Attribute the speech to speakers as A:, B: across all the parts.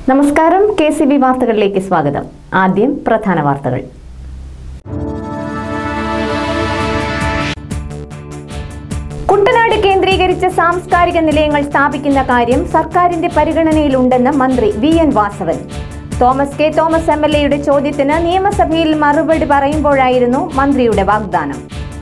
A: നമസ്കാരം K C B വാർത്തകളിലേക്ക് സ്വാഗതം ആദ്യം പ്രധാന വാർത്തകൾ കുട്ടനാട് കേന്ദ്രീകരിച്ച് സാംസ്കാരിക നിലയങ്ങൾ സ്ഥാപിക്കുന്ന കാര്യം സർക്കാരിന്റെ പരിഗണനയിലുണ്ടെന്ന് മന്ത്രി V N Vasavan Thomas K Thomas M L എയുടെ ചോദ്യത്തിന് നിയമസഭയിൽ മറുപടി പറയുമ്പോഴായിരുന്നു മന്ത്രിയുടെ വാഗ്ദാനം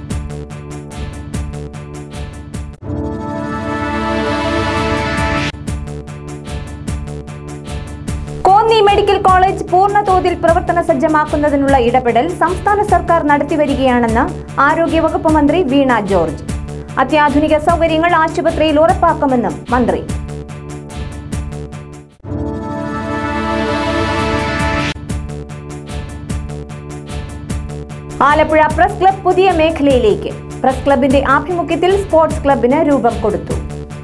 A: കോന്നി മെഡിക്കൽ കോളേജ് പൂർണ്ണതോതിൽ പ്രവർത്തന സജ്ജമാക്കുന്നതിനുള്ള ഇടപെടൽ സംസ്ഥാന സർക്കാർ നടത്തിവരികയാണെന്ന് ആരോഗ്യവകുപ്പ് മന്ത്രി വീണ ജോർജ് അത്യാധുനിക സൗകര്യങ്ങൾ ആശുപത്രിയിൽ ഉറപ്പാക്കുമെന്നും മന്ത്രി ആലപ്പുഴ പ്രസ് ക്ലബ് പുതിയ മേഖലയിലേക്ക് പ്രസ് ക്ലബിന്റെ ആഭിമുഖ്യത്തിൽ സ്പോർട്സ് ക്ലബിന് രൂപം കൊടുത്തു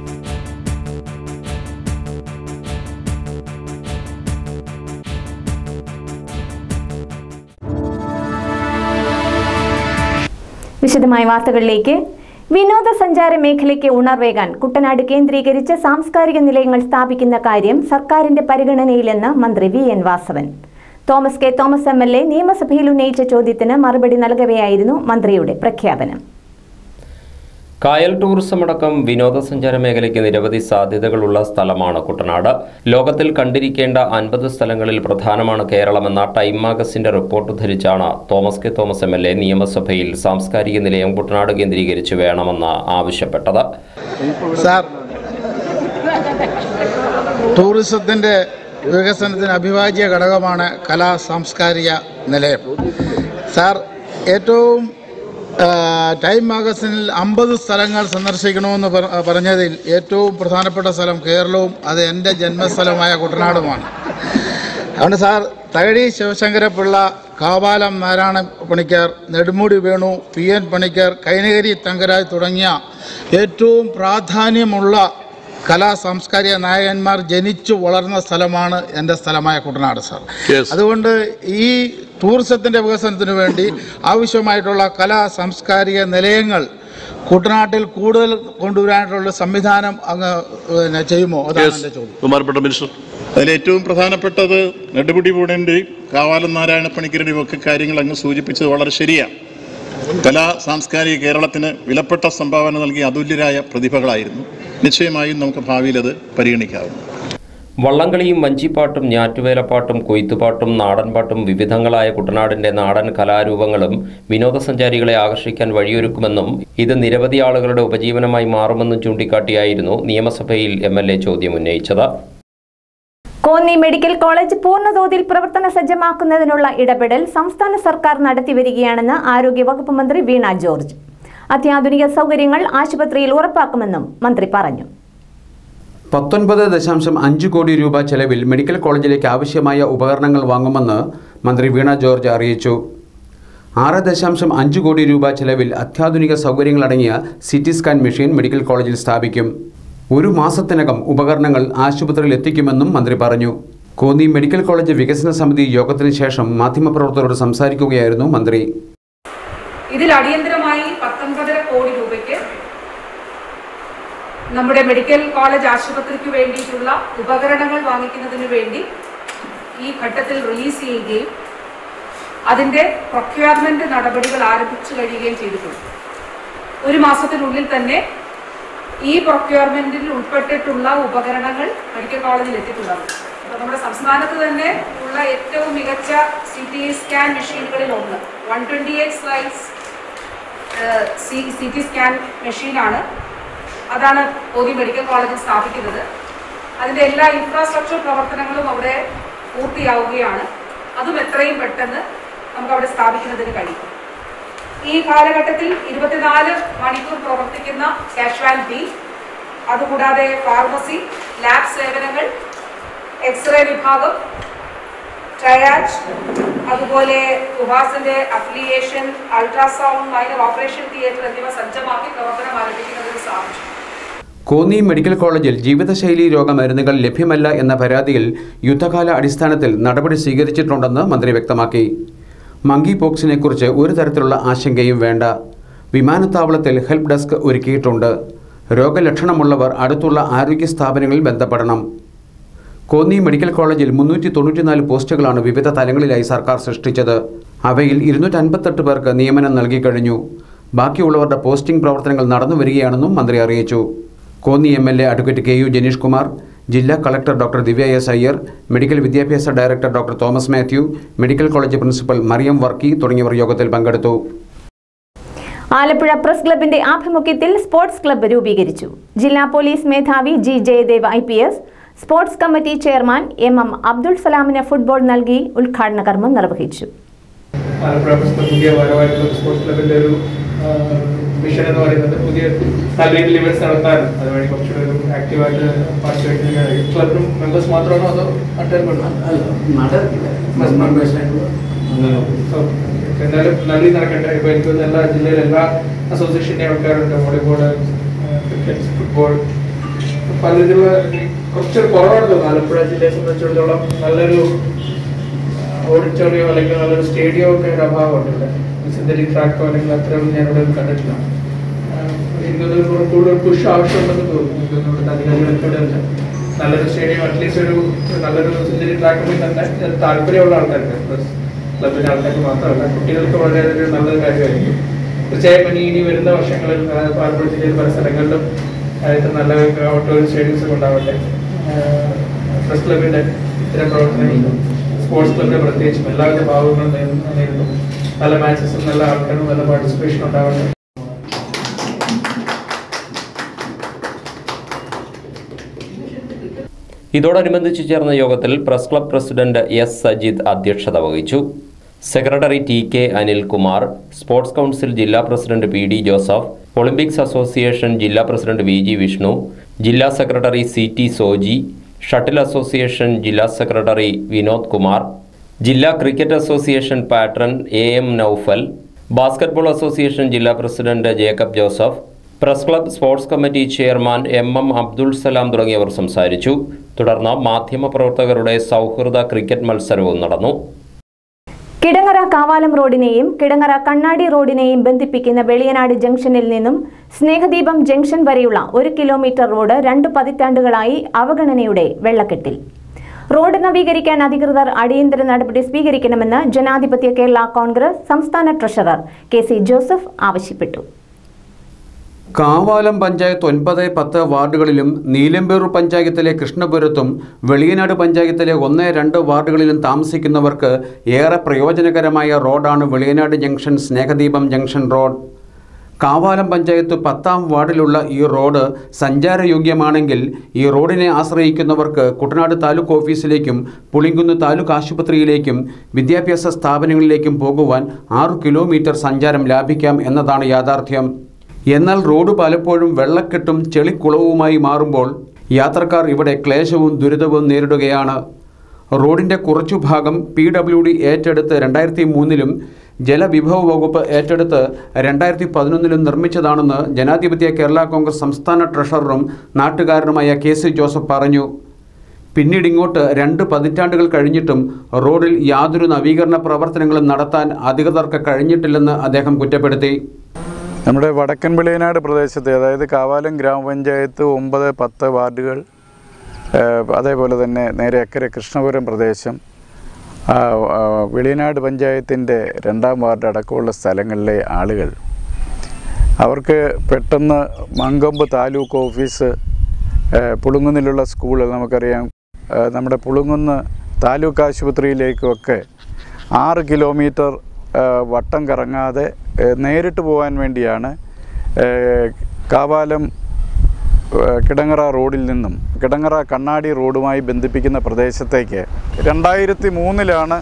A: വിശദമായ വാർത്തകളിലേക്ക് വിനോദസഞ്ചാര മേഖലയ്ക്ക് ഉണർവേകാൻ കുട്ടനാട് കേന്ദ്രീകരിച്ച് സാംസ്കാരിക നിലയങ്ങൾ സ്ഥാപിക്കുന്ന കാര്യം സർക്കാരിന്റെ പരിഗണനയിലെന്ന് മന്ത്രി V N Vasavan Thomas K Thomas M L A നിയമസഭയിൽ ഉന്നയിച്ച ചോദ്യത്തിന് മറുപടി നൽകവെയായിരുന്നു മന്ത്രിയുടെ പ്രഖ്യാപനം
B: കായൽ ടൂറിസം അടക്കം വിനോദസഞ്ചാര മേഖലയ്ക്ക് നിരവധി സാധ്യതകളുള്ള സ്ഥലമാണ് കുട്ടനാട് ലോകത്തിൽ കണ്ടിരിക്കേണ്ട അൻപത് സ്ഥലങ്ങളിൽ പ്രധാനമാണ് കേരളമെന്ന ടൈം മാഗസിന്റെ റിപ്പോർട്ട് ധരിച്ചാണ് Thomas K Thomas M L A നിയമസഭയിൽ സാംസ്കാരിക നിലയം കുട്ടനാട് കേന്ദ്രീകരിച്ച് വേണമെന്ന് ആവശ്യപ്പെട്ടത്
C: സാർ ടൂറിസത്തിൻ്റെ വികസനത്തിന് അഭിവാജ്യ ഘടകമാണ് കലാ സാംസ്കാരിക നിലയം സാർ ഏറ്റവും ആ, ടൈം മാഗസിനിൽ അമ്പത് സ്ഥലങ്ങൾ സന്ദർശിക്കണമെന്ന് പറ- പറഞ്ഞതിൽ ഏറ്റവും പ്രധാനപ്പെട്ട സ്ഥലം കേരളവും അത് എൻ്റെ ജന്മസ്ഥലമായ കുട്ടനാടുമാണ് അതുകൊണ്ട് sir Thakazhi Sivasankara Pillai Kavalam Narayana Panicker Nedumudi Venu P N Panicker Kainakari Thankaraj തുടങ്ങിയ ഏറ്റവും പ്രാധാന്യമുള്ള കലാ സാംസ്കാരിക നായകന്മാർ ജനിച്ചു വളർന്ന സ്ഥലമാണ് എൻ്റെ സ്ഥലമായ കുട്ടനാട് സാർ അതുകൊണ്ട് ഈ ടൂറിസത്തിൻ്റെ വികസനത്തിന് വേണ്ടി ആവശ്യമായിട്ടുള്ള കലാ സാംസ്കാരിക നിലയങ്ങൾ കുട്ടനാട്ടിൽ കൂടുതൽ കൊണ്ടുവരാനായിട്ടുള്ള സംവിധാനം അങ്ങ് പിന്നെ ചെയ്യുമോ അതാണ് എൻ്റെ ചോദ്യം
D: ബഹുമാനപ്പെട്ട മിനിസ്റ്റർ
E: അതിലേറ്റവും പ്രധാനപ്പെട്ടത് നെടുമുടി പൂടൻ്റെയും കാവാലം നാരായണ പണിക്കരുടെയും ഒക്കെ കാര്യങ്ങൾ അങ്ങ് സൂചിപ്പിച്ചത് വളരെ ശരിയാണ് കലാ സാംസ്കാരിക കേരളത്തിന് വിലപ്പെട്ട സംഭാവന നൽകിയ അതുല്യരായ പ്രതിഭകളായിരുന്നു നിശ്ചയമായും നമുക്ക് ഭാവിയിൽ അത് പരിഗണിക്കാവുന്നു
B: വള്ളംകളിയും വഞ്ചിപ്പാട്ടും ഞാറ്റുവേലപ്പാട്ടും കൊയ്ത്തുപാട്ടും നാടൻപാട്ടും വിവിധങ്ങളായ കുട്ടനാടിന്റെ നാടൻ കലാരൂപങ്ങളും വിനോദസഞ്ചാരികളെ ആകർഷിക്കാൻ വഴിയൊരുക്കുമെന്നും ഇത് നിരവധി ആളുകളുടെ ഉപജീവനമായി മാറുമെന്നും ചൂണ്ടിക്കാട്ടിയായിരുന്നു നിയമസഭയിൽ എം എൽ എ ചോദ്യം ഉന്നയിച്ചത്
A: കോന്നി മെഡിക്കൽ കോളേജ് പൂർണ്ണതോതിൽ പ്രവർത്തന സജ്ജമാക്കുന്നതിനുള്ള ഇടപെടൽ സംസ്ഥാന സർക്കാർ നടത്തിവരികയാണെന്ന് ആരോഗ്യവകുപ്പ് മന്ത്രി വീണ ജോർജ് അത്യാധുനിക സൗകര്യങ്ങൾ ആശുപത്രിയിൽ ഉറപ്പാക്കുമെന്നും മന്ത്രി പറഞ്ഞു
F: പത്തൊൻപത് ദശാംശം അഞ്ച് കോടി രൂപ ചെലവിൽ മെഡിക്കൽ കോളേജിലേക്ക് ആവശ്യമായ ഉപകരണങ്ങൾ വാങ്ങുമെന്ന് മന്ത്രി വീണ ജോർജ് അറിയിച്ചു ആറ് ദശാംശം അഞ്ച് കോടി രൂപ ചെലവിൽ അത്യാധുനിക സൗകര്യങ്ങളടങ്ങിയ C T scan machine medical കോളേജിൽ സ്ഥാപിക്കും ഒരു മാസത്തിനകം ഉപകരണങ്ങൾ ആശുപത്രിയിൽ എത്തിക്കുമെന്നും മന്ത്രി പറഞ്ഞു കോന്നി മെഡിക്കൽ കോളേജ് വികസന സമിതി യോഗത്തിന് ശേഷം മാധ്യമപ്രവർത്തകരോട് സംസാരിക്കുകയായിരുന്നു മന്ത്രി
G: ഇതിൽ അടിയന്തരമായി പത്തൊൻപതര കോടി രൂപയ്ക്ക് നമ്മുടെ മെഡിക്കൽ കോളേജ് ആശുപത്രിക്ക് വേണ്ടിയിട്ടുള്ള ഉപകരണങ്ങൾ വാങ്ങിക്കുന്നതിന് വേണ്ടി ഈ ഘട്ടത്തിൽ റിലീസ് ചെയ്യുകയും അതിൻ്റെ പ്രൊക്യൂർമെന്റ് നടപടികൾ ആരംഭിച്ചു കഴിയുകയും ചെയ്തിട്ടുണ്ട് ഒരു മാസത്തിനുള്ളിൽ തന്നെ ഈ പ്രൊക്യൂർമെന്റിൽ ഉൾപ്പെട്ടിട്ടുള്ള ഉപകരണങ്ങൾ മെഡിക്കൽ കോളേജിൽ എത്തിയിട്ടുണ്ടാകും അപ്പോൾ നമ്മുടെ സംസ്ഥാനത്ത് തന്നെ ഉള്ള ഏറ്റവും മികച്ച സി ടി സ്കാൻ മെഷീനുകളിൽ ഒന്ന് one twenty eight slides C T scan മെഷീനാണ് അതാണ് കോതി മെഡിക്കൽ കോളേജിൽ സ്ഥാപിക്കുന്നത് അതിൻ്റെ എല്ലാ ഇൻഫ്രാസ്ട്രക്ചർ പ്രവർത്തനങ്ങളും അവിടെ പൂർത്തിയാവുകയാണ് അതും എത്രയും പെട്ടെന്ന് നമുക്ക് അവിടെ സ്ഥാപിക്കുന്നതിന് കഴിയും ഈ കാലഘട്ടത്തിൽ ഇരുപത്തിനാല് മണിക്കൂർ പ്രവർത്തിക്കുന്ന കാഷ്വാലിറ്റി അതുകൂടാതെ ഫാർമസി ലാബ് സേവനങ്ങൾ എക്സ്റേ വിഭാഗം ട്രയാജ് അതുപോലെ കുഹാസിന്റെ affiliation ultrasound minor operation theatre എന്നിവ സജ്ജമാക്കി പ്രവർത്തനം ആരംഭിക്കുന്നതിന് സാധിച്ചു
F: കോന്നി മെഡിക്കൽ കോളേജിൽ ജീവിതശൈലി രോഗമരുന്നുകൾ ലഭ്യമല്ല എന്ന പരാതിയിൽ യുദ്ധകാല അടിസ്ഥാനത്തിൽ നടപടി സ്വീകരിച്ചിട്ടുണ്ടെന്ന് മന്ത്രി വ്യക്തമാക്കി മങ്കി പോക്സിനെക്കുറിച്ച് ഒരു തരത്തിലുള്ള ആശങ്കയും വേണ്ട വിമാനത്താവളത്തിൽ ഹെൽപ്പ് ഡെസ്ക് ഒരുക്കിയിട്ടുണ്ട് രോഗലക്ഷണമുള്ളവർ അടുത്തുള്ള ആരോഗ്യ സ്ഥാപനങ്ങളിൽ ബന്ധപ്പെടണം കോന്നി മെഡിക്കൽ കോളേജിൽ മുന്നൂറ്റി തൊണ്ണൂറ്റിനാല് പോസ്റ്റുകളാണ് വിവിധ തലങ്ങളിലായി സർക്കാർ സൃഷ്ടിച്ചത് അവയിൽ ഇരുന്നൂറ്റി അൻപത്തെട്ട് പേർക്ക് നിയമനം നൽകിക്കഴിഞ്ഞു ബാക്കിയുള്ളവരുടെ പോസ്റ്റിംഗ് പ്രവർത്തനങ്ങൾ നടന്നു വരികയാണെന്നും മന്ത്രി അറിയിച്ചു Konni M L A advocate K U Janeesh Kumar ജില്ലാ collector doctor Divya S Iyer medical വിദ്യാഭ്യാസ director doctor Thomas Mathew medical college principal Mariyam Varkey തുടങ്ങിയവർ യോഗത്തിൽ പങ്കെടുത്തു
A: ആലപ്പുഴ പ്രസ് ക്ലബിന്റെ ആഭിമുഖ്യത്തിൽ സ്പോർട്സ് ക്ലബ്ബ് രൂപീകരിച്ചു ജില്ലാ പോലീസ് മേധാവി G Jayadev I P S sports committee chairman M M Abdul സലാമിന് ഫുട്ബോൾ നൽകി ഉദ്ഘാടന കർമ്മം നിർവഹിച്ചു
D: ആലപ്പുഴ പ്രസ്തുത പുതിയ ഭാരവാഹികൾ സ്പോർട്സ് ക്ലബിന്റെ ഒരു മിഷൻ എന്ന് പറയുന്നത് പുതിയ നല്ല രീതിയിൽ ഇവന്റ്സ് നടത്താൻ അതുവഴി കുറച്ചുകൂടെ ഒരു ആക്റ്റീവായിട്ട് പാർട്ടിസിപ്പേറ്റ് ചെയ്യാൻ കഴിയും ക്ലബിനും മെമ്പേഴ്സ് മാത്രമാണോ അതോ എന്നാലും നല്ല രീതി നടക്കട്ടെ ഇപ്പൊ എനിക്ക് തോന്നുന്നു എല്ലാ ജില്ലയിലെ എല്ലാ അസോസിയേഷന്റെ ആൾക്കാരുണ്ട് വോളിബോൾ ക്രിക്കറ്റ് ഫുട്ബോൾ പല രീതിയിലുള്ള കുറച്ചൊരു കുറവാണ് തോന്നുന്നു ആലപ്പുഴ ജില്ലയെ സംബന്ധിച്ചിടത്തോളം നല്ലൊരു ഓഡിറ്റോറിയോ അല്ലെങ്കിൽ നല്ലൊരു സ്റ്റേഡിയോ ഒക്കെ ഒരു അഭാവമുണ്ട് ഇവിടെ സിന്തറ്റിക് ട്രാക്കോ അല്ലെങ്കിൽ അത്രയൊന്നും ഞാൻ ഇവിടെ കണ്ടിട്ടില്ല ആഹ് എനിക്ക് തോന്നുന്നു ഒരു കൂടുതൽ പുഷ് ആവശ്യമുണ്ടെന്ന് തോന്നുന്നു എനിക്ക് തോന്നുന്നു ഇവിടുത്തെ അധികാരികളൊക്കെ ഇവിടെ ഉണ്ട് നല്ലൊരു സ്റ്റേഡിയം അറ്റ്ലീസ്റ്റ് ഒരു നല്ലൊരു സിന്തറ്റിക് ട്രാക്കിൽ തന്നെ ഇത് താല്പര്യമുള്ള ആൾക്കാർക്ക് പ്ലസ് ക്ലബിന്റെ ആൾക്കാർക്ക് മാത്രമല്ല കുട്ടികൾക്ക് വളരെ ഒരു നല്ലൊരു കാര്യമായിരിക്കും തീർച്ചയായും ഇനി ഇനി വരുന്ന വർഷങ്ങളിൽ അതായത് പാലക്കാട് ജില്ലയിൽ പല സ്ഥലങ്ങളിലും അതായത് നല്ല ഔട്ട്ഡോർ സ്റ്റേഡിയംസ് ഒക്കെ ഉണ്ടാവട്ടെ പ്രസ് ക്ലബിന്റെ ഇത്തരം പ്രവർത്തനങ്ങളിലും സ്പോർട്സ് ക്ലബിനെ പ്രത്യേകിച്ചും എല്ലാവിധ ഭാഗങ്ങളും നേരുന്നു നേരുന്നു നല്ല മാച്ചസും നല്ല ആൾക്കാരും നല്ല പാർട്ടിസിപ്പേഷൻ ഉണ്ടാവട്ടെ
B: ഇതോടനുബന്ധിച്ച് ചേർന്ന യോഗത്തിൽ press club president S Sajid അധ്യക്ഷത വഹിച്ചു secretary T K Anilkumar sports council ജില്ലാ president P D Joseph Olympics association ജില്ലാ പ്രസിഡന്റ് വി ജി വിഷ്ണു ജില്ലാ secretary C T Soji shuttle association ജില്ലാ സെക്രട്ടറി വിനോദ് കുമാർ ജില്ലാ cricket association patron A M Noufal basketball association ജില്ലാ president Jacob Joseph press club sports committee chairman M M Abdul Salam തുടങ്ങിയവർ സംസാരിച്ചു തുടർന്ന് മാധ്യമപ്രവർത്തകരുടെ സൗഹൃദ ക്രിക്കറ്റ് മത്സരവും നടന്നു
A: കിടങ്ങറ കാവാലം റോഡിനെയും കിടങ്ങറ കണ്ണാടി റോഡിനെയും ബന്ധിപ്പിക്കുന്ന വെളിയനാട് ജംഗ്ഷനിൽ നിന്നും സ്നേഹദീപം ജംഗ്ഷൻ വരെയുള്ള ഒരു കിലോമീറ്റർ റോഡ് രണ്ട് പതിറ്റാണ്ടുകളായി അവഗണനയുടെ വെള്ളക്കെട്ടിൽ റോഡ് നവീകരിക്കാൻ അധികൃതർ അടിയന്തര നടപടി സ്വീകരിക്കണമെന്ന് ജനാധിപത്യ കേരള കോൺഗ്രസ് സംസ്ഥാന ട്രഷറർ കെ സി ജോസഫ് ആവശ്യപ്പെട്ടു
F: കാവാലം പഞ്ചായത്ത് ഒൻപത് പത്ത് വാർഡുകളിലും നീലമ്പേറൂർ പഞ്ചായത്തിലെ കൃഷ്ണപുരത്തും വെളിയനാട് പഞ്ചായത്തിലെ ഒന്ന് രണ്ട് വാർഡുകളിലും താമസിക്കുന്നവർക്ക് ഏറെ പ്രയോജനകരമായ റോഡാണ് Veliyanad junction Snehadeepam junction road Kavalam panchayat പത്താം വാർഡിലുള്ള ഈ റോഡ് സഞ്ചാരയോഗ്യമാണെങ്കിൽ ഈ റോഡിനെ ആശ്രയിക്കുന്നവർക്ക് കുട്ടനാട് താലൂക്ക് ഓഫീസിലേക്കും പുളിങ്കുന്ന് താലൂക്ക് ആശുപത്രിയിലേക്കും വിദ്യാഭ്യാസ സ്ഥാപനങ്ങളിലേക്കും പോകുവാൻ ആറു കിലോമീറ്റർ സഞ്ചാരം ലാഭിക്കാം എന്നതാണ് യാഥാർത്ഥ്യം എന്നാൽ റോഡ് പലപ്പോഴും വെള്ളക്കെട്ടും ചെളിക്കുളവുമായി മാറുമ്പോൾ യാത്രക്കാർ ഇവിടെ ക്ലേശവും ദുരിതവും നേരിടുകയാണ് റോഡിൻ്റെ കുറച്ചു ഭാഗം പി ഡബ്ല്യു ഡി ഏറ്റെടുത്ത് രണ്ടായിരത്തി മൂന്നിലും ജലവിഭവ വകുപ്പ് ഏറ്റെടുത്ത് രണ്ടായിരത്തി പതിനൊന്നിലും നിർമ്മിച്ചതാണെന്ന് ജനാധിപത്യ കേരള കോൺഗ്രസ് സംസ്ഥാന ട്രഷററും നാട്ടുകാരനുമായ കെ സി ജോസഫ് പറഞ്ഞു പിന്നീട് ഇങ്ങോട്ട് രണ്ട് പതിറ്റാണ്ടുകൾ കഴിഞ്ഞിട്ടും റോഡിൽ യാതൊരു നവീകരണ പ്രവർത്തനങ്ങളും നടത്താൻ അധികൃതർക്ക് കഴിഞ്ഞിട്ടില്ലെന്ന് അദ്ദേഹം കുറ്റപ്പെടുത്തി
H: നമ്മുടെ വടക്കൻ വെളിയനാട് പ്രദേശത്തെ അതായത് കാവാലം ഗ്രാമപഞ്ചായത്ത് ഒമ്പത് പത്ത് വാർഡുകൾ ഏഹ്, അതേപോലെ തന്നെ നേരെ അക്കരെ കൃഷ്ണപുരം പ്രദേശം ആ, ആ, വെളിയനാട് പഞ്ചായത്തിൻ്റെ രണ്ടാം വാർഡ് അടക്കമുള്ള സ്ഥലങ്ങളിലെ ആളുകൾ അവർക്ക് പെട്ടെന്ന് മങ്കൊമ്പ് താലൂക്ക് ഓഫീസ് ഏഹ്, പുളുങ്ങുന്നിലുള്ള സ്കൂൾ നമുക്കറിയാം ഏഹ്, നമ്മുടെ പുളുങ്ങുന്ന് താലൂക്ക് ആശുപത്രിയിലേക്കുമൊക്കെ ആറ് കിലോമീറ്റർ ഏഹ്, വട്ടം കറങ്ങാതെ ഏഹ്, നേരിട്ട് പോകാൻ വേണ്ടിയാണ് ഏഹ്, കാവാലം ഏഹ്, കിടങ്ങറ റോഡിൽ നിന്നും കിടങ്ങറ കണ്ണാടി റോഡുമായി ബന്ധിപ്പിക്കുന്ന പ്രദേശത്തേക്ക് രണ്ടായിരത്തി മൂന്നിലാണ്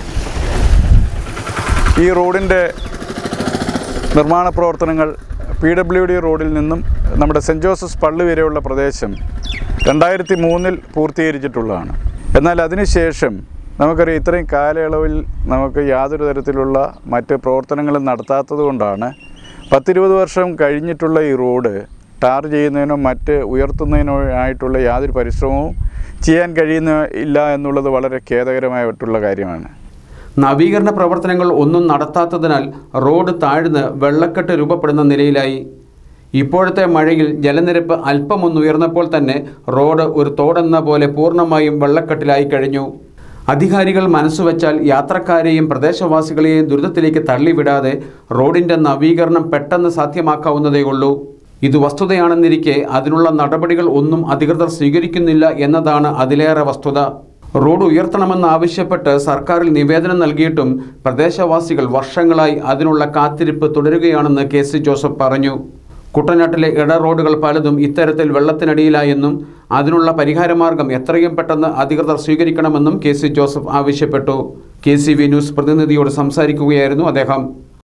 H: ഈ റോഡിൻ്റെ നിർമ്മാണ പ്രവർത്തനങ്ങൾ പി ഡബ്ല്യു ഡി റോഡിൽ നിന്നും നമ്മുടെ സെൻറ്റ് ജോസഫ്സ് പള്ളി വരെയുള്ള പ്രദേശം രണ്ടായിരത്തി മൂന്നിൽ പൂർത്തീകരിച്ചിട്ടുള്ളതാണ് എന്നാൽ അതിനുശേഷം നമുക്കറിയാം ഇത്രയും കാലയളവിൽ നമുക്ക് യാതൊരു തരത്തിലുള്ള മറ്റ് പ്രവർത്തനങ്ങളും നടത്താത്തത് കൊണ്ടാണ് പത്തിരുപത് വർഷം കഴിഞ്ഞിട്ടുള്ള ഈ റോഡ് ടാർ ചെയ്യുന്നതിനോ മറ്റ് ഉയർത്തുന്നതിനോ ആയിട്ടുള്ള യാതൊരു പരിശ്രമവും ചെയ്യാൻ കഴിയുന്ന ഇല്ല എന്നുള്ളത് വളരെ ഖേദകരമായിട്ടുള്ള കാര്യമാണ്
F: നവീകരണ പ്രവർത്തനങ്ങൾ ഒന്നും നടത്താത്തതിനാൽ റോഡ് താഴ്ന്ന് വെള്ളക്കെട്ട് രൂപപ്പെടുന്ന നിലയിലായി ഇപ്പോഴത്തെ മഴയിൽ ജലനിരപ്പ് അല്പമൊന്നുയർന്നപ്പോൾ തന്നെ റോഡ് ഒരു തോടെന്ന പോലെ പൂർണ്ണമായും വെള്ളക്കെട്ടിലായി കഴിഞ്ഞു അധികാരികൾ മനസ്സുവെച്ചാൽ യാത്രക്കാരെയും പ്രദേശവാസികളെയും ദുരിതത്തിലേക്ക് തള്ളിവിടാതെ റോഡിന്റെ നവീകരണം പെട്ടെന്ന് സാധ്യമാക്കാവുന്നതേയുള്ളൂ ഇത് വസ്തുതയാണെന്നിരിക്കെ അതിനുള്ള നടപടികൾ ഒന്നും അധികൃതർ സ്വീകരിക്കുന്നില്ല എന്നതാണ് അതിലേറെ വസ്തുത റോഡ് ഉയർത്തണമെന്നാവശ്യപ്പെട്ട് സർക്കാരിൽ നിവേദനം നൽകിയിട്ടും പ്രദേശവാസികൾ വർഷങ്ങളായി അതിനുള്ള കാത്തിരിപ്പ് തുടരുകയാണെന്ന് കെ സി ജോസഫ് പറഞ്ഞു കുട്ടനാട്ടിലെ ഇട റോഡുകൾ പലതും ഇത്തരത്തിൽ വെള്ളത്തിനടിയിലായെന്നും അതിനുള്ള പരിഹാരമാർഗം എത്രയും പെട്ടെന്ന് അധികൃതർ സ്വീകരിക്കണമെന്നും കെ സി ജോസഫ് ആവശ്യപ്പെട്ടു കെ സി വി ന്യൂസ് പ്രതിനിധിയോട് സംസാരിക്കുകയായിരുന്നു അദ്ദേഹം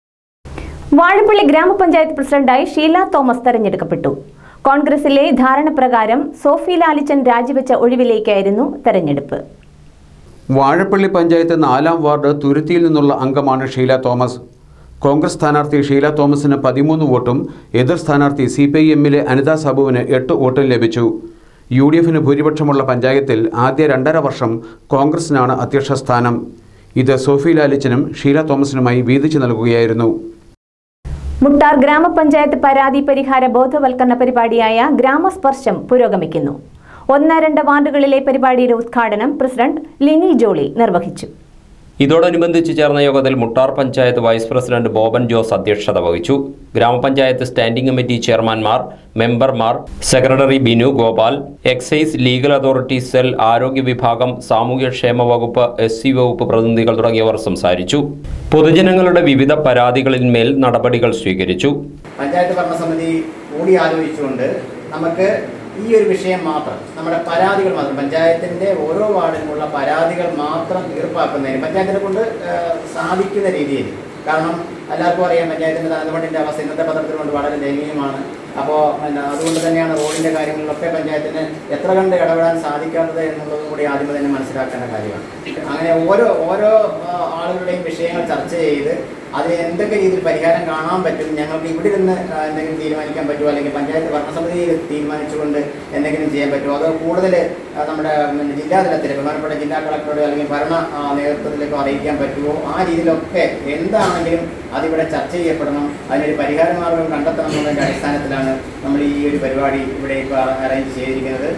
A: വാഴപ്പള്ളി ഗ്രാമപഞ്ചായത്ത് പ്രസിഡന്റായി ഷീല തോമസ് തെരഞ്ഞെടുക്കപ്പെട്ടു കോൺഗ്രസിലെ ധാരണപ്രകാരം സോഫി ലാലിച്ചൻ രാജിവെച്ച ഒഴിവിലേക്കായിരുന്നു തെരഞ്ഞെടുപ്പ്
F: വാഴപ്പള്ളി പഞ്ചായത്ത് നാലാം വാർഡ് തുരുത്തിയിൽ നിന്നുള്ള അംഗമാണ് ഷീല തോമസ് കോൺഗ്രസ് സ്ഥാനാർത്ഥി ഷീല തോമസിന് പതിമൂന്ന് വോട്ടും എതിർ സ്ഥാനാർത്ഥി സി പി ഐ എമ്മിലെ അനിത സാബുവിന് എട്ട് വോട്ടും ലഭിച്ചു യു ഡി എഫിന് ഭൂരിപക്ഷമുള്ള പഞ്ചായത്തിൽ ആദ്യ രണ്ടര വർഷം കോൺഗ്രസിനാണ് അധ്യക്ഷ സ്ഥാനം ഇത് സോഫി ലാലിച്ചനും ഷീല തോമസിനുമായി വീതിച്ചു നൽകുകയായിരുന്നു
A: മുട്ടാർ ഗ്രാമപഞ്ചായത്ത് പരാതി പരിഹാര ബോധവൽക്കരണ പരിപാടിയായ ഗ്രാമസ്പർശം പുരോഗമിക്കുന്നു ഒന്ന് രണ്ട് വാർഡുകളിലെ പരിപാടിയുടെ ഉദ്ഘാടനം പ്രസിഡന്റ് ലിനി ജോളി നിർവഹിച്ചു
B: ഇതോടനുബന്ധിച്ച് ചേർന്ന യോഗത്തിൽ മുട്ടാർ പഞ്ചായത്ത് വൈസ് പ്രസിഡന്റ് ബോബൻ ജോസ് അധ്യക്ഷത വഹിച്ചു ഗ്രാമപഞ്ചായത്ത് സ്റ്റാൻഡിംഗ് കമ്മിറ്റി ചെയർമാൻമാർ മെമ്പർമാർ secretary Binu Gopal excise legal authority cell ആരോഗ്യ വിഭാഗം സാമൂഹ്യക്ഷേമ വകുപ്പ് എസ് സി വകുപ്പ് പ്രതിനിധികൾ തുടങ്ങിയവർ സംസാരിച്ചു പൊതുജനങ്ങളുടെ വിവിധ പരാതികളിന്മേൽ നടപടികൾ സ്വീകരിച്ചു
I: പഞ്ചായത്ത് ഭരണസമിതി കൂടി ആലോചിച്ചുകൊണ്ട് നമുക്ക് ഈ ഒരു വിഷയം മാത്രം നമ്മുടെ പരാതികൾ മാത്രം പഞ്ചായത്തിന്റെ ഓരോ വാർഡിലുമുള്ള പരാതികൾ മാത്രം തീർപ്പാക്കുന്നതിന് പഞ്ചായത്തിനെ കൊണ്ട് ഏഹ്, സാധിക്കുന്ന രീതിയിൽ കാരണം എല്ലാവർക്കും അറിയാം പഞ്ചായത്തിന്റെ തലമുറയുടെ അവസ്ഥ ഇന്നത്തെ പത്രത്തിൽ കൊണ്ട് വളരെ ദയനീയമാണ് അപ്പോൾ പിന്നെ അതുകൊണ്ട് തന്നെയാണ് റോഡിന്റെ കാര്യങ്ങളിലൊക്കെ പഞ്ചായത്തിന് എത്ര കണ്ട് ഇടപെടാൻ സാധിക്കാത്തത് എന്നുള്ളതും കൂടി ആദ്യമേ തന്നെ മനസ്സിലാക്കേണ്ട കാര്യമാണ് അങ്ങനെ ഓരോ ഓരോ ആ, ആളുകളുടെയും വിഷയങ്ങൾ ചർച്ച ചെയ്ത് അതിന് എന്തൊക്കെ രീതിയിൽ പരിഹാരം കാണാൻ പറ്റും ഞങ്ങൾക്ക് ഇവിടെ നിന്ന് ആ, എന്തെങ്കിലും തീരുമാനിക്കാൻ പറ്റുമോ അല്ലെങ്കിൽ പഞ്ചായത്ത് ഭരണസമിതി തീരുമാനിച്ചുകൊണ്ട് എന്തെങ്കിലും ചെയ്യാൻ പറ്റുമോ അതോ കൂടുതൽ ആ, നമ്മുടെ പിന്നെ ജില്ലാ തലത്തിൽ ബഹുമാനപ്പെട്ട ജില്ലാ കളക്ടറോട് അല്ലെങ്കിൽ ഭരണ ആ, നേതൃത്വത്തിലേക്കോ അറിയിക്കാൻ പറ്റുമോ ആ രീതിയിലൊക്കെ എന്താണെങ്കിലും അതിവിടെ ചർച്ച ചെയ്യപ്പെടണം അതിനൊരു പരിഹാര മാർഗം കണ്ടെത്തണം എന്നതിൻ്റെ അടിസ്ഥാനത്തിലാണ് നമ്മൾ ഈ ഒരു പരിപാടി ഇവിടെ ഇപ്പോൾ അറേഞ്ച് ചെയ്തിരിക്കുന്നത്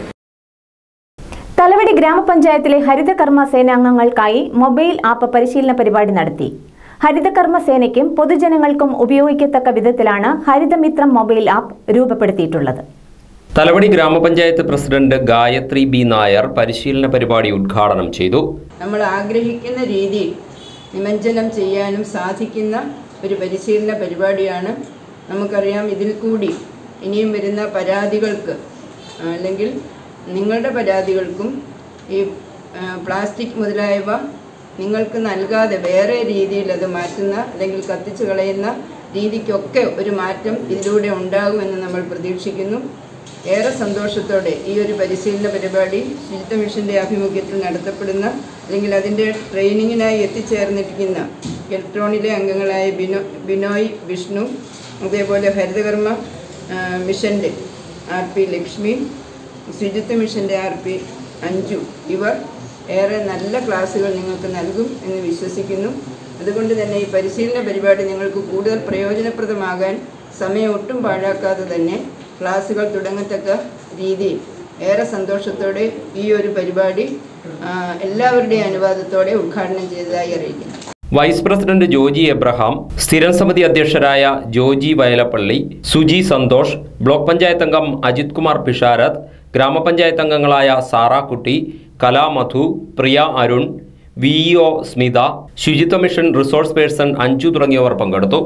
A: തലവടി ഗ്രാമപഞ്ചായത്തിലെ ഹരിതകർമ്മ സേനാംഗങ്ങൾക്കായി മൊബൈൽ ആപ്പ് പരിശീലന പരിപാടി നടത്തി ഹരിതകർമ്മ സേനയ്ക്കും പൊതുജനങ്ങൾക്കും ഉപയോഗിക്കത്തക്ക വിധത്തിലാണ് ഹരിതമിത്രം മൊബൈൽ ആപ്പ് രൂപപ്പെടുത്തിയിട്ടുള്ളത്
B: തലവടി ഗ്രാമപഞ്ചായത്ത് പ്രസിഡന്റ് ഗായത്രി ബി നായർ പരിശീലന പരിപാടി ഉദ്ഘാടനം ചെയ്തു
J: നമ്മൾ ആഗ്രഹിക്കുന്ന രീതിയിൽ നിമഞ്ജനം ചെയ്യാനും സാധിക്കുന്ന ഒരു പരിശീലന പരിപാടിയാണ് നമുക്കറിയാം ഇതിൽ കൂടി ഇനിയും വരുന്ന പരാതികൾക്ക് ആ, അല്ലെങ്കിൽ നിങ്ങളുടെ പരാതികൾക്കും ഈ ആ, പ്ലാസ്റ്റിക് മുതലായവ നിങ്ങൾക്ക് നൽകാതെ വേറെ രീതിയിൽ അത് മാറ്റുന്ന അല്ലെങ്കിൽ കത്തിച്ചു കളയുന്ന രീതിക്കൊക്കെ ഒരു മാറ്റം ഇതിലൂടെ ഉണ്ടാകുമെന്ന് നമ്മൾ പ്രതീക്ഷിക്കുന്നു ഏറെ സന്തോഷത്തോടെ ഈ ഒരു പരിശീലന പരിപാടി ശുചിത്വ മിഷന്റെ ആഭിമുഖ്യത്തിൽ നടത്തപ്പെടുന്ന അല്ലെങ്കിൽ അതിൻ്റെ ട്രെയിനിങ്ങിനായി എത്തിച്ചേർന്നിരിക്കുന്ന ഇലക്ട്രോണിലെ അംഗങ്ങളായ ബിനോ ബിനോയ് വിഷ്ണു അതേപോലെ ഹരിതകർമ്മ ആ, മിഷന്റെ ആർ പി ലക്ഷ്മി ശുചിത്വ മിഷന്റെ ആർ പി അഞ്ജു ഇവർ ഏറെ നല്ല ക്ലാസ്സുകൾ നിങ്ങൾക്ക് നൽകും എന്ന് വിശ്വസിക്കുന്നു അതുകൊണ്ട് തന്നെ ഈ പരിശീലന പരിപാടി നിങ്ങൾക്ക് കൂടുതൽ പ്രയോജനപ്രദമാകാൻ സമയം ഒട്ടും പാഴാക്കാതെ തന്നെ ക്ലാസ്സുകൾ തുടങ്ങത്തക്ക രീതിയിൽ ഏറെ സന്തോഷത്തോടെ ഈ ഒരു പരിപാടി ആ, എല്ലാവരുടെയും അനുവാദത്തോടെ ഉദ്ഘാടനം ചെയ്തതായി അറിയിക്കുന്നു
B: വൈസ് പ്രസിഡന്റ് ജോജി എബ്രഹാം സ്ഥിരം സമിതി അധ്യക്ഷരായ ജോജി വയലപ്പള്ളി സുജി സന്തോഷ് ബ്ലോക്ക് പഞ്ചായത്ത് അംഗം അജിത് കുമാർ പിഷാരത് ഗ്രാമപഞ്ചായത്ത് അംഗങ്ങളായ Sarakutty Kalamadhu Priya Arun V O Smitha Suchitwa mission resource person Anju തുടങ്ങിയവർ പങ്കെടുത്തു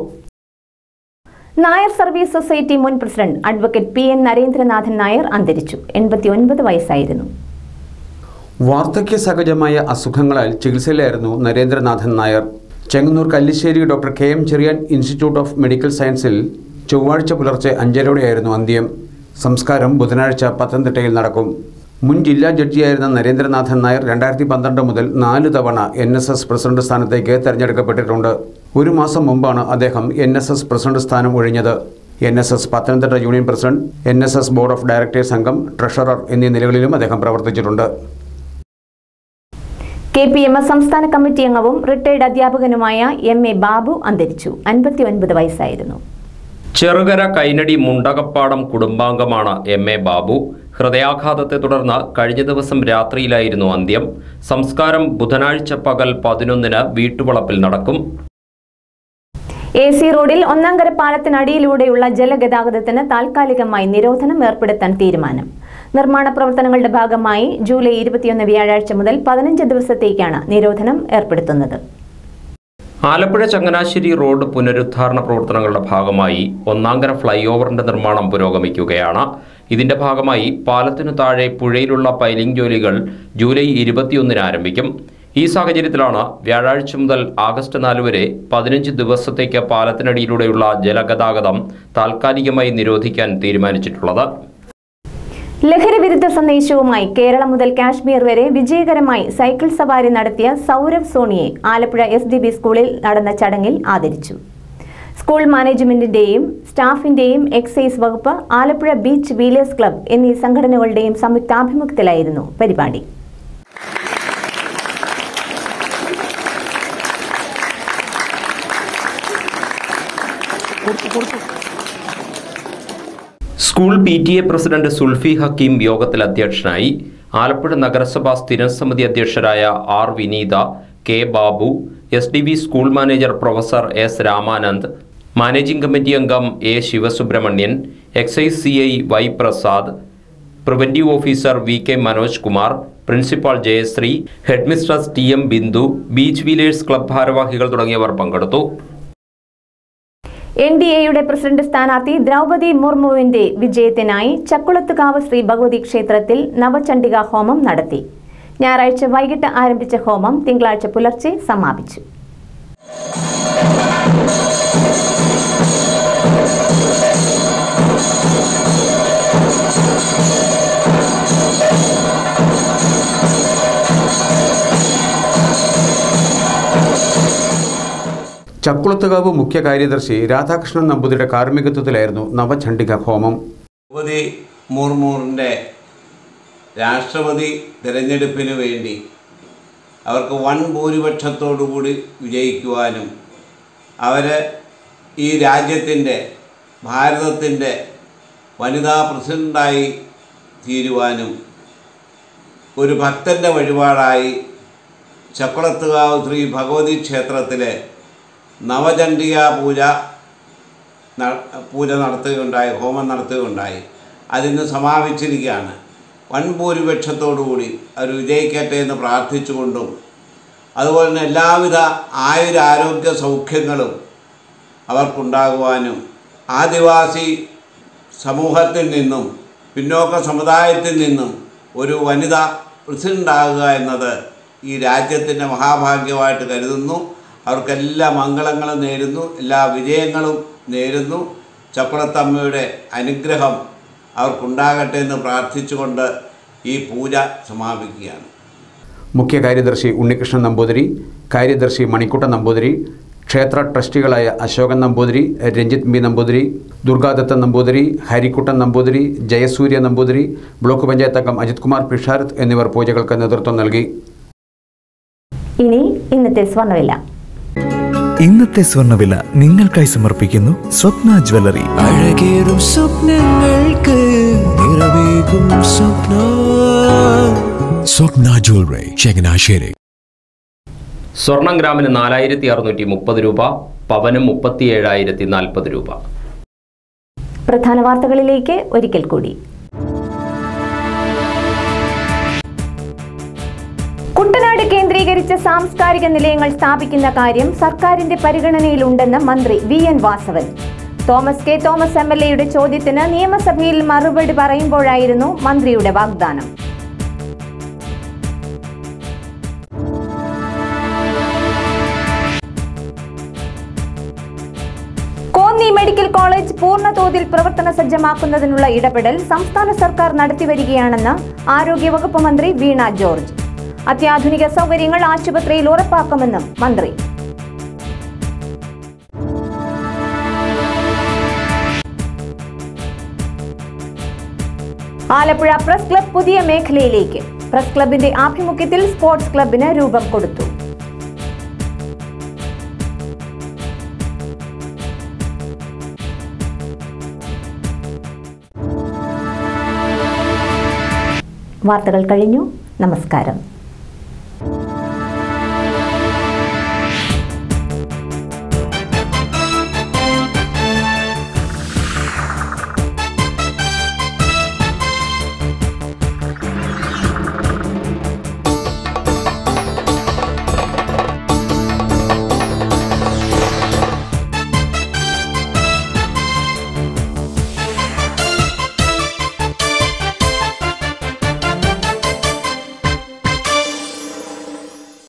A: നായർ സർവീസ് സൊസൈറ്റി മുൻ president advocate P N Narendranathan Nair അന്തരിച്ചു എൺപത്തിയൊൻപത് വയസ്സായിരുന്നു
F: വാർദ്ധക്യ സഹജമായ അസുഖങ്ങളാൽ ചികിത്സയിലായിരുന്നു Narendranathan Nair Chengannur Kallissery doctor K M Cherian institute of medical സയൻസിൽ ചൊവ്വാഴ്ച പുലർച്ചെ അഞ്ചരയോടെയായിരുന്നു അന്ത്യം സംസ്കാരം ബുധനാഴ്ച പത്തനംതിട്ടയിൽ നടക്കും മുൻ ജില്ലാ ജഡ്ജിയായിരുന്ന നരേന്ദ്രനാഥൻ നായർ രണ്ടായിരത്തി പന്ത്രണ്ട് മുതൽ നാല് തവണ എൻ എസ് എസ് പ്രസിഡന്റ് സ്ഥാനത്തേക്ക് തെരഞ്ഞെടുക്കപ്പെട്ടിട്ടുണ്ട് ഒരു മാസം മുമ്പാണ് അദ്ദേഹം എൻ എസ് എസ് പ്രസിഡന്റ് സ്ഥാനം ഒഴിഞ്ഞത് N S S Pathanamthitta union president N S S board of directors അംഗം ട്രഷറർ എന്നീ നിലകളിലും അദ്ദേഹം പ്രവർത്തിച്ചിട്ടുണ്ട്
A: കെ പി എം എസ് സംസ്ഥാന കമ്മിറ്റി അംഗവും റിട്ടയർഡ് അധ്യാപകനുമായ എം എ ബാബു അന്തരിച്ചു അൻപത്തിയൊൻപത് വയസ്സായിരുന്നു
B: ചെറുകര കൈനടി മുണ്ടകപ്പാടം കുടുംബാംഗമാണ് എം എ ബാബു ഹൃദയാഘാതത്തെ തുടർന്ന് കഴിഞ്ഞ ദിവസം രാത്രിയിലായിരുന്നു അന്ത്യം സംസ്കാരം ബുധനാഴ്ച പകൽ പതിനൊന്നിന് വീട്ടുവളപ്പിൽ നടക്കും
A: എ സി റോഡിൽ ഒന്നാംകര പാലത്തിനടിയിലൂടെയുള്ള ജലഗതാഗതത്തിന് താൽക്കാലികമായി നിരോധനം ഏർപ്പെടുത്താൻ തീരുമാനം നിർമ്മാണ പ്രവർത്തനങ്ങളുടെ ഭാഗമായി ജൂലൈ ഇരുപത്തിയൊന്ന് വ്യാഴാഴ്ച മുതൽ പതിനഞ്ച് ദിവസത്തേക്കാണ് നിരോധനം ഏർപ്പെടുത്തുന്നത്
B: ആലപ്പുഴ ചങ്ങനാശ്ശേരി റോഡ് പുനരുദ്ധാരണ പ്രവർത്തനങ്ങളുടെ ഭാഗമായി ഒന്നാങ്കര ഫ്ലൈ ഓവറിന്റെ നിർമ്മാണം പുരോഗമിക്കുകയാണ് ഇതിന്റെ ഭാഗമായി പാലത്തിനു താഴെ പുഴയിലുള്ള പൈലിംഗ് ജോലികൾ ജൂലൈ ഇരുപത്തിയൊന്നിന് ആരംഭിക്കും ഈ സാഹചര്യത്തിലാണ് വ്യാഴാഴ്ച മുതൽ ആഗസ്റ്റ് നാല് വരെ പതിനഞ്ച് ദിവസത്തേക്ക് പാലത്തിനടിയിലൂടെയുള്ള ജലഗതാഗതം താൽക്കാലികമായി നിരോധിക്കാൻ തീരുമാനിച്ചിട്ടുള്ളത്
A: ലഹരി വിരുദ്ധ സന്ദേശവുമായി കേരളം മുതൽ കാശ്മീർ വരെ വിജയകരമായി സൈക്കിൾ സവാരി നടത്തിയ സൗരവ് സോണിയെ ആലപ്പുഴ എസ് ഡി ബി സ്കൂളിൽ നടന്ന ചടങ്ങിൽ ആദരിച്ചു സ്കൂൾ മാനേജ്മെന്റിന്റെയും സ്റ്റാഫിന്റെയും എക്സൈസ് വകുപ്പ് ആലപ്പുഴ ബീച്ച് വീലേഴ്സ് ക്ലബ് എന്നീ സംഘടനകളുടെയും സംയുക്താഭിമുഖ്യത്തിലായിരുന്നു പരിപാടി
B: school P T A president Sulfi Hakeem യോഗത്തിൽ അധ്യക്ഷനായി ആലപ്പുഴ നഗരസഭാ സ്ഥിരം സമിതി അധ്യക്ഷരായ R Vineetha K Babu S D B school manager professor S Ramanand managing committee അംഗം A Sivasubramanian excise C I Y Prasad preventive officer V K Manoj Kumar principal Jayasree headmistress T M Bindu beach wheelers club ഭാരവാഹികൾ തുടങ്ങിയവർ പങ്കെടുത്തു
A: എൻ ഡി എയുടെ പ്രസിഡന്റ് സ്ഥാനാർത്ഥി ദ്രൗപതി മുർമുവിന്റെ വിജയത്തിനായി ചക്കുളത്തുകാവ് ശ്രീ ഭഗവതി ക്ഷേത്രത്തിൽ നവചണ്ഡിക ഹോമം നടത്തി ഞായറാഴ്ച വൈകിട്ട് ആരംഭിച്ച ഹോമം തിങ്കളാഴ്ച പുലർച്ചെ സമാപിച്ചു
F: ചക്കുളത്തുകാവ് മുഖ്യ കാര്യദർശി രാധാകൃഷ്ണൻ നമ്പൂതിരിയുടെ കാർമ്മികത്വത്തിലായിരുന്നു നവചണ്ഡിക ഹോമം
K: ദ്രൗപതി മുർമുറിൻ്റെ രാഷ്ട്രപതി തിരഞ്ഞെടുപ്പിന് വേണ്ടി അവർക്ക് വൻ ഭൂരിപക്ഷത്തോടുകൂടി വിജയിക്കുവാനും അവർ ഈ രാജ്യത്തിൻ്റെ ഭാരതത്തിൻ്റെ വനിതാ പ്രസിഡൻ്റായി തീരുവാനും ഒരു ഭക്തൻ്റെ വഴിപാടായി ചക്കുളത്തുകാവ് ശ്രീ ഭഗവതി ക്ഷേത്രത്തിലെ നവചണ്ഡിക പൂജ ന- പൂജ നടത്തുകയുണ്ടായി ഹോമം നടത്തുകയുണ്ടായി അതിന് സമാപിച്ചിരിക്കുകയാണ് വൻ ഭൂരിപക്ഷത്തോടുകൂടി അവർ വിജയിക്കട്ടെ എന്ന് പ്രാർത്ഥിച്ചുകൊണ്ടും അതുപോലെ തന്നെ എല്ലാവിധ ആയുരാരോഗ്യ സൗഖ്യങ്ങളും അവർക്കുണ്ടാകുവാനും ആദിവാസി സമൂഹത്തിൽ നിന്നും പിന്നോക്ക സമുദായത്തിൽ നിന്നും ഒരു വനിത പ്രസിഡൻ്റാകുക എന്നത് ഈ രാജ്യത്തിൻ്റെ മഹാഭാഗ്യമായിട്ട് കരുതുന്നു അവർക്കെല്ലാ മംഗളങ്ങളും നേരുന്നു എല്ലാ വിജയങ്ങളും നേരുന്നു ചക്കുളത്തമ്മയുടെ അനുഗ്രഹം അവർക്കുണ്ടാകട്ടെ എന്ന് പ്രാർത്ഥിച്ചുകൊണ്ട് ഈ പൂജ സമാപിക്കുകയാണ്
F: മുഖ്യ കാര്യദർശി ഉണ്ണികൃഷ്ണൻ നമ്പൂതിരി കാര്യദർശി മണിക്കുട്ടൻ നമ്പൂതിരി ക്ഷേത്ര ട്രസ്റ്റികളായ അശോകൻ നമ്പൂതിരി രഞ്ജിത്ത് ബി നമ്പൂതിരി ദുർഗാദത്തൻ നമ്പൂതിരി ഹരിക്കുട്ടൻ നമ്പൂതിരി ജയസൂര്യ നമ്പൂതിരി ബ്ലോക്ക് പഞ്ചായത്ത് അംഗം അജിത് കുമാർ പിഷാരത്ത് എന്നിവർ പൂജകൾക്ക് നേതൃത്വം നൽകി
A: ഇനി ഇന്നത്തെ സ്വർണ്ണവില
L: ഇന്നത്തെ സ്വർണ്ണവില നിങ്ങൾക്കായി സമർപ്പിക്കുന്നു സ്വപ്ന ജ്വല്ലറി
M: അഴകേറും സ്വപ്നങ്ങൾക്ക് നിറവേകും സ്വപ്ന സ്വപ്ന ജ്വല്ലറി ചങ്ങനാശ്ശേരി
B: സ്വർണം ഗ്രാമിന് നാലായിരത്തി അറുന്നൂറ്റി മുപ്പത് രൂപ പവനും മുപ്പത്തി ഏഴായിരത്തി നാൽപ്പത് രൂപ
A: പ്രധാന വാർത്തകളിലേക്ക് ഒരിക്കൽ കൂടി കുട്ടനാട് കേന്ദ്രീകരിച്ച് സാംസ്കാരിക നിലയങ്ങൾ സ്ഥാപിക്കുന്ന കാര്യം സർക്കാരിന്റെ പരിഗണനയിലുണ്ടെന്ന് മന്ത്രി V N Vasavan Thomas K Thomas M L എയുടെ ചോദ്യത്തിന് നിയമസഭയിൽ മറുപടി പറയുമ്പോഴായിരുന്നു മന്ത്രിയുടെ വാഗ്ദാനം കോന്നി മെഡിക്കൽ കോളേജ് പൂർണ്ണതോതിൽ പ്രവർത്തന സജ്ജമാക്കുന്നതിനുള്ള ഇടപെടൽ സംസ്ഥാന സർക്കാർ നടത്തിവരികയാണെന്ന് ആരോഗ്യവകുപ്പ് മന്ത്രി വീണ ജോർജ് അത്യാധുനിക സൗകര്യങ്ങൾ ആശുപത്രിയിൽ ഉറപ്പാക്കുമെന്നും മന്ത്രി ആലപ്പുഴ പ്രസ് ക്ലബ് പുതിയ മേഖലയിലേക്ക് പ്രസ് ക്ലബിന്റെ ആഭിമുഖ്യത്തിൽ സ്പോർട്സ് ക്ലബിന് രൂപം കൊടുത്തു വാർത്തകൾ കഴിഞ്ഞു നമസ്കാരം